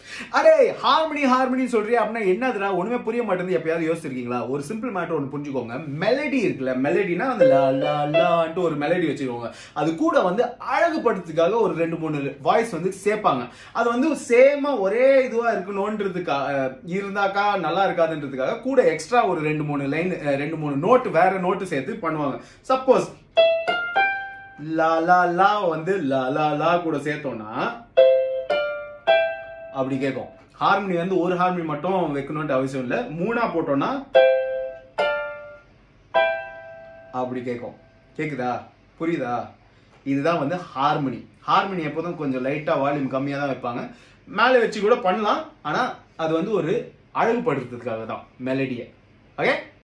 அடே harmony harmony சொல்றியா அப்படின்னா என்னதுடா ஒண்ணுமே புரிய மாட்டேங்குது எப்பயாவது யோசிச்சிருக்கீங்களா ஒரு சிம்பிள் மேட்டர் ஒன்று புரிஞ்சுக்கோங்க மெலடி இருக்குல்ல மெலடினா அந்த லா லா லான்ட்டு ஒரு மெலடி வச்சுக்கோங்க அது கூட வந்து அழகுபடுத்துறதுக்காக ஒரு ரெண்டு மூணு வாய்ஸ் வந்து சேர்ப்பாங்க அது வந்து சேமா ஒரே இதுவா இருக்கணும்ன்றதுக்காக இருந்தாக்கா நல்லா இருக்காதுன்றதுக்காக கூட எக்ஸ்ட்ரா ஒரு ரெண்டு மூணு லைன் ரெண்டு மூணு நோட்டு வேற நோட்டு சேர்த்து பண்ணுவாங்க சப்போஸ் லா லா லா வந்து லா லா லா கூட சேர்த்தோம்னா அப்படி கேட்கும் ஹார்மோனி வந்து ஒரு ஹார்மோனி மட்டும் வைக்கணும்ட்டு அவசியம் இல்லை மூணா போட்டோம்னா அப்படி கேட்கும் கேக்குதா புரியுதா இதுதான் வந்து ஹார்மோனி ஹார்மோனி எப்போதும் கொஞ்சம் லைட்டா வால்யூம் கம்மியா தான் வைப்பாங்க மேலே வச்சு கூட பண்ணலாம் ஆனா அது வந்து ஒரு அழகுபடுத்துறதுக்காக தான் மெலடியை ஓகே